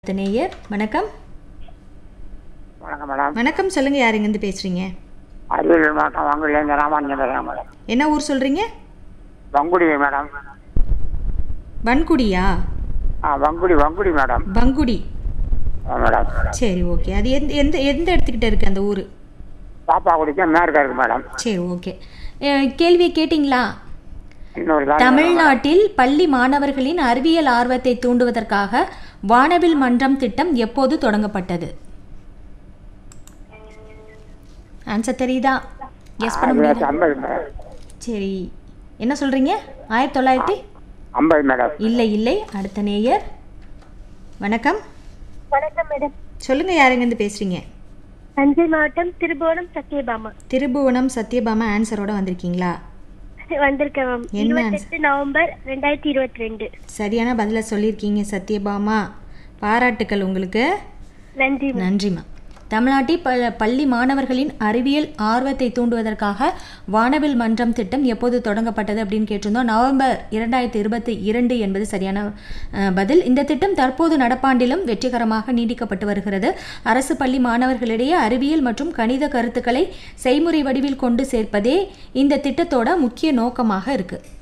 அடுத்த நேயர் வணக்கம் வணக்கம் மேடம் வணக்கம் சொல்லுங்க யார் இங்கேருந்து பேசுறீங்க அரியலூர் மாவட்டம் வங்குடியிலேருந்து ராமானுஜன் பேசுகிறேன் மேடம் என்ன ஊர் சொல்றீங்க வங்குடி மேடம் வன்குடியா ஆ வங்குடி வங்குடி மேடம் பங்குடி ஆ மேடம் சரி ஓகே அது எந்த எந்த எந்த இடத்துக்கிட்ட இருக்கு அந்த ஊர் பாப்பா குடிக்க மேற்கா இருக்கு மேடம் சரி ஓகே அஹ், கேள்வியை கேட்டிங்களா இன்னொரு தான் தமிழ்நாட்டில் பள்ளி மாணவர்களின் அறிவியல் ஆர்வத்தை தூண்டுவதற்காக வானவில் மன்றம் திட்டம் எப்போது தொடங்கப்பட்டது ஆன்சர் தெரியுதா எஸ் பண்ண முடியுதா ஐம்பது மேடம் சரி என்ன சொல்றீங்க ஆயிரத்தி தொள்ளாயிரத்தி ஐம்பது மேடம் இல்லை இல்லை அடுத்த நேயர் வணக்கம் வணக்கம் மேடம் சொல்லுங்க யாருங்கேருந்து பேசுறீங்க தஞ்சை மாவட்டம் திருபுவனம் சத்யபாமா திருபுவனம் சத்யபாமா ஆன்சரோட வந்திருக்கீங்களா வந்திருக்கேன் மேம் என்ன இருபத்தெட்டு நவம்பர் ரெண்டாயிரத்தி இருபத்தி ரெண்டு சரியான பதிலை சொல்லியிருக்கீங்க சத்யபாமா பாராட்டுக்கள் உங்களுக்கு நன்றி மேம் நன்றிம்மா தமிழ்நாட்டில் ப பள்ளி மாணவர்களின் அறிவியல் ஆர்வத்தை தூண்டுவதற்காக வானவில் மன்றம் திட்டம் எப்போது தொடங்கப்பட்டது அப்படின்னு கேட்டிருந்தோம் நவம்பர் இரண்டாயிரத்தி இருபத்தி இரண்டு என்பது சரியான அஹ், பதில் இந்த திட்டம் தற்போது நடப்பாண்டிலும் வெற்றிகரமாக நீடிக்கப்பட்டு வருகிறது அரசு பள்ளி மாணவர்களிடையே அறிவியல் மற்றும் கணித கருத்துக்களை செய்முறை வடிவில் கொண்டு சேர்ப்பதே இந்த திட்டத்தோட முக்கிய நோக்கமாக இருக்குது